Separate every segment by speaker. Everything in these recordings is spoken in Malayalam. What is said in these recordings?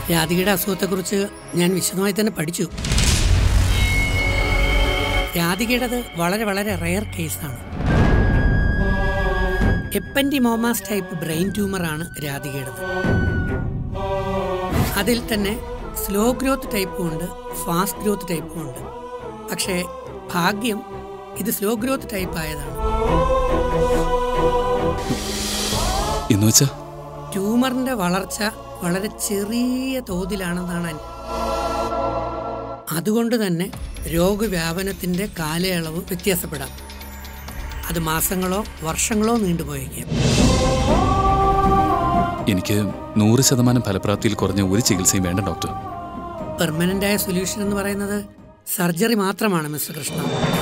Speaker 1: രാധികയുടെ അസുഖത്തെക്കുറിച്ച് ഞാൻ വിശദമായി തന്നെ പഠിച്ചു രാധികയുടേത് വളരെ വളരെ റെയർ കേസാണ് എപ്പൻഡിമോമാസ് ടൈപ്പ് ബ്രെയിൻ ട്യൂമറാണ് രാധികയുടേത് അതിൽ തന്നെ സ്ലോ ഗ്രോത്ത് ടൈപ്പും ഉണ്ട് ഫാസ്റ്റ് ഗ്രോത്ത് ടൈപ്പും ഉണ്ട് പക്ഷേ ഭാഗ്യം ഇത് സ്ലോ ഗ്രോത്ത് ടൈപ്പ് ആയതാണ്
Speaker 2: എന്ന് വെച്ചാ
Speaker 1: ട്യൂമറിന്റെ വളർച്ച വളരെ ചെറിയ തോതിലാണെന്നാണ് അൻ- അതുകൊണ്ട് തന്നെ രോഗവ്യാപനത്തിന്റെ കാലയളവ് വ്യത്യാസപ്പെടാം അത് മാസങ്ങളോ വർഷങ്ങളോ നീണ്ടുപോയേക്കാം
Speaker 2: എനിക്ക് നൂറ് ശതമാനം ഫലപ്രാപ്തിയിൽ കുറഞ്ഞ ഒരു ചികിത്സയും വേണ്ട ഡോക്ടർ
Speaker 1: പെർമനന്റ് ആയ സൊല്യൂഷൻ എന്ന് പറയുന്നത് സർജറി മാത്രമാണ് മിസ്റ്റർ കൃഷ്ണ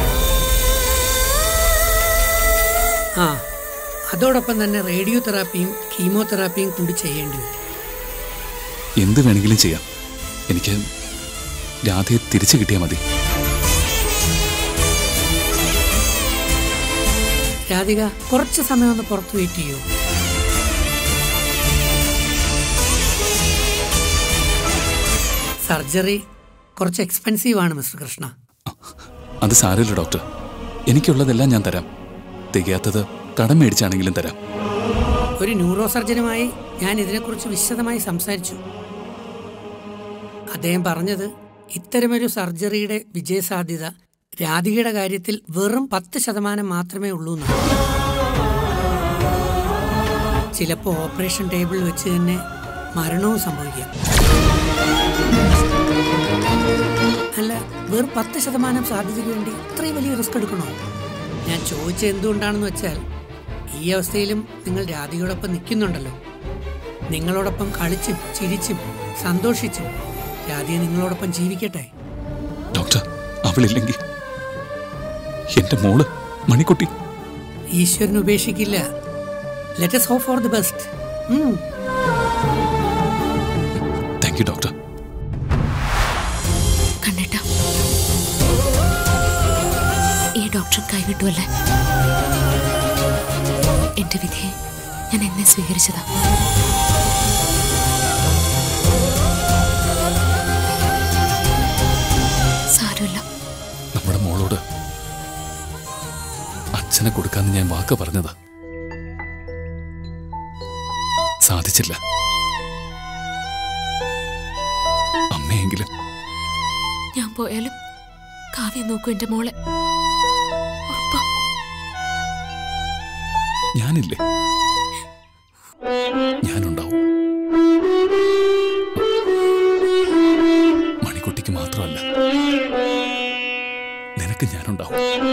Speaker 1: ആ അതോടൊപ്പം തന്നെ റേഡിയോ തെറാപ്പിയും കീമോതെറാപ്പിയും കൂടി ചെയ്യേണ്ടി വരും
Speaker 2: എന്ത് വേണമെങ്കിലും ചെയ്യാം എനിക്ക് രാധയെ തിരിച്ചു കിട്ടിയാൽ മതി
Speaker 1: രാധിക കുറച്ച് സമയം ഒന്ന് പുറത്ത് വെയിറ്റ് ചെയ്യൂ സർജറി കുറച്ച് എക്സ്പെൻസീവ് ആണ് മിസ്റ്റർ കൃഷ്ണ
Speaker 2: അത് സാരമില്ല ഡോക്ടർ എനിക്കുള്ളതെല്ലാം ഞാൻ തരാം തികയാത്തത് കടം മേടിച്ചാണെങ്കിലും തരാം
Speaker 1: ഒരു ന്യൂറോ സർജനുമായി ഞാൻ ഇതിനെക്കുറിച്ച് വിശദമായി സംസാരിച്ചു അദ്ദേഹം പറഞ്ഞത് ഇത്തരമൊരു സർജറിയുടെ വിജയസാധ്യത രാധികയുടെ കാര്യത്തിൽ വെറും പത്ത് ശതമാനം മാത്രമേ ഉള്ളൂ എന്നാണ് ചിലപ്പോൾ ഓപ്പറേഷൻ ടേബിൾ വെച്ച് തന്നെ മരണവും സംഭവിക്കാം അല്ല വെറും പത്ത് ശതമാനം സാധ്യതയ്ക്ക് വേണ്ടി ഇത്രയും വലിയ റിസ്ക് എടുക്കണോ ഞാൻ ചോദിച്ചത് എന്തുകൊണ്ടാണെന്ന് വെച്ചാൽ ഈ അവസ്ഥയിലും നിങ്ങൾ രാധികയോടൊപ്പം നിൽക്കുന്നുണ്ടല്ലോ നിങ്ങളോടൊപ്പം കളിച്ചും ചിരിച്ചും സന്തോഷിച്ചും രാധിക നിങ്ങളോടൊപ്പം ജീവിക്കട്ടെ
Speaker 2: ഡോക്ടർ അവളില്ലെങ്കിൽ എന്റെ മോള് മണിക്കുട്ടി
Speaker 1: ഈശ്വരൻ ഉപേക്ഷിക്കില്ല let us hope for the best
Speaker 2: thank you doctor
Speaker 3: കണ്ണേട്ട ഈ ഡോക്ടർ കൈവിട്ടുവല്ലേ എന്റെ വിധിയെ ഞാൻ എന്നെ സ്വീകരിച്ചതാ സാരമില്ല
Speaker 2: നമ്മുടെ മോളോട് അച്ഛനെ കൊടുക്കാന്ന് ഞാൻ വാക്ക് പറഞ്ഞത് സാധിച്ചില്ല അമ്മയെങ്കിലും
Speaker 3: ഞാൻ പോയാലും കാവ്യ നോക്കൂ എന്റെ മോളെ ഉറപ്പാ
Speaker 2: ഞാനില്ലേ ഞാനുണ്ടാവും മണിക്കുട്ടിക്ക് മാത്രമല്ല നിനക്ക് ഞാനുണ്ടാവും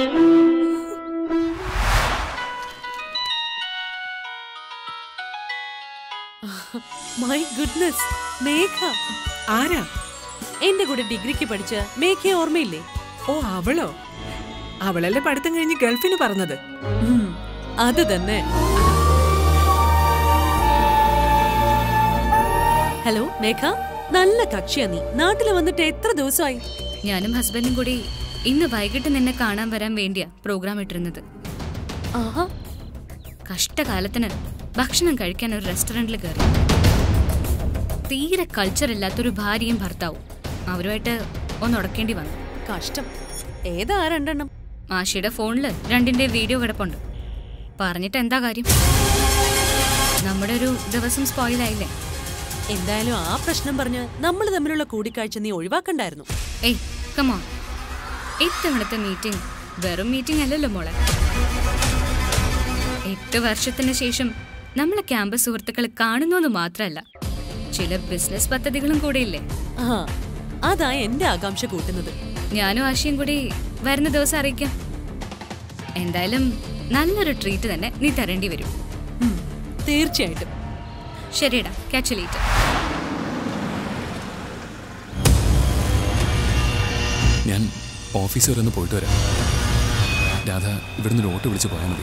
Speaker 4: മൈ ഗുഡ്നസ് മേഘ
Speaker 5: ആരാ
Speaker 4: എന്റെ കൂടെ ഡിഗ്രിക്ക് പഠിച്ച മേഘയെ ഓർമ്മയില്ലേ
Speaker 5: ഓ അവളോ അവളല്ലേ പഠിത്തം കഴിഞ്ഞ് ഗൾഫിന് പറഞ്ഞത്
Speaker 4: ഉം, അത് തന്നെ ഹലോ മേഘ നല്ല കക്ഷിയാ നീ നാട്ടിൽ വന്നിട്ട് എത്ര ദിവസമായി
Speaker 6: ഞാനും ഹസ്ബൻഡും കൂടി ഇന്ന് വൈകിട്ട് നിന്നെ കാണാൻ വരാൻ വേണ്ടിയാ പ്രോഗ്രാം ഇട്ടിരുന്നത്
Speaker 4: ആഹാ
Speaker 6: കഷ്ടകാലത്തിന് ഭക്ഷണം കഴിക്കാൻ ഒരു റെസ്റ്റോറന്റിൽ കയറി തീരെ കൾച്ചർ ഇല്ലാത്തൊരു ഭാര്യയും ഭർത്താവും അവരുമായിട്ട് ഒന്ന് ഉടക്കേണ്ടി വന്നു
Speaker 4: കഷ്ടം ഏതാ ആ രണ്ടെണ്ണം
Speaker 6: മാഷിയുടെ ഫോണില് രണ്ടിന്റെ വീഡിയോ കിടപ്പുണ്ട് പറഞ്ഞിട്ട് എന്താ കാര്യം നമ്മുടെ ഒരു ദിവസം സ്പോയിലായില്ലേ
Speaker 4: എന്തായാലും ആ പ്രശ്നം പറഞ്ഞ് നമ്മൾ തമ്മിലുള്ള കൂടിക്കാഴ്ച നീ ഒഴിവാക്കണ്ടായിരുന്നു
Speaker 6: ഏയ് കമോൺ ഇത്തവണത്തെ മീറ്റിംഗ് വെറും മീറ്റിംഗ് അല്ലല്ലോ മോളെ എട്ട് വർഷത്തിന് ശേഷം നമ്മളെ ക്യാമ്പസ് സുഹൃത്തുക്കൾ കാണുന്നു മാത്രമല്ല ചില ബിസിനസ് പദ്ധതികളും കൂടെ ഇല്ലേ
Speaker 4: ആ അതാ എന്റെ ആകാംക്ഷ കൂട്ടുന്നത്
Speaker 6: ഞാനും ആശയും കൂടി വരുന്ന ദിവസം അറിയിക്കാം എന്തായാലും നല്ലൊരു ട്രീറ്റ് തന്നെ നീ തരേണ്ടി വരും
Speaker 4: ഉം, തീർച്ചയായിട്ടും
Speaker 6: ശരിയടാ ക്യാച്ച് ലീറ്റ്
Speaker 2: ഞാൻ ഓഫീസ് വരെ ഒന്ന് പോയിട്ട് വരാം രാധ ഇവിടുന്ന് ഒരു ഓട്ടോ വിളിച്ച് പോയാൽ മതി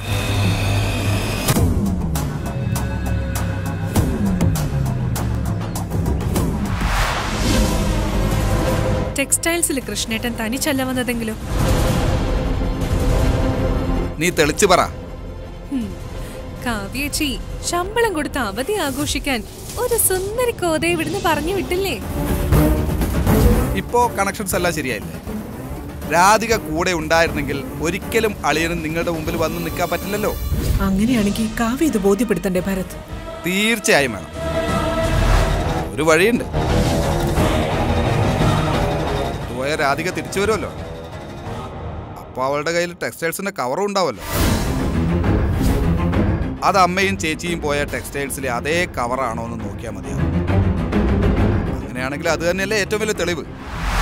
Speaker 5: ടെക്സ്റ്റൈൽസിൽ കൃഷ്ണേട്ടൻ തനിച്ചല്ല വന്നതെങ്കിലോ
Speaker 7: നീ തെളിച്ചു പറ
Speaker 5: കാവ്യേച്ചി ശമ്പളം കൊടുത്ത് അവധി ആഘോഷിക്കാൻ
Speaker 7: ഒരു സുന്ദരി കോതയെ ഇവിടുന്ന് പറഞ്ഞു വിട്ടില്ലേ
Speaker 8: ഇപ്പോ കണക്ഷൻസ് എല്ലാം ശരിയായില്ലേ രാധിക കൂടെ ഉണ്ടായിരുന്നെങ്കിൽ ഒരിക്കലും അളിയനും നിങ്ങളുടെ മുമ്പിൽ വന്ന് നിൽക്കാൻ പറ്റില്ലല്ലോ
Speaker 5: അങ്ങനെയാണെങ്കിൽ കാവ്യ ഇത് ബോധ്യപ്പെടുത്തണ്ടേ ഭരത്
Speaker 8: തീർച്ചയായും വേണം ഒരു വഴിയുണ്ട് പോയ രാധിക തിരിച്ചു വരുമല്ലോ അപ്പൊ അവളുടെ കയ്യിൽ ടെക്സ്റ്റൈൽസിന്റെ കവറും ഉണ്ടാവല്ലോ അത് അമ്മയും ചേച്ചിയും പോയ ടെക്സ്റ്റൈൽസിലെ അതേ കവറാണോ എന്ന് നോക്കിയാൽ മതിയാവും അങ്ങനെയാണെങ്കിൽ അത് തന്നെയല്ലേ ഏറ്റവും വലിയ തെളിവ്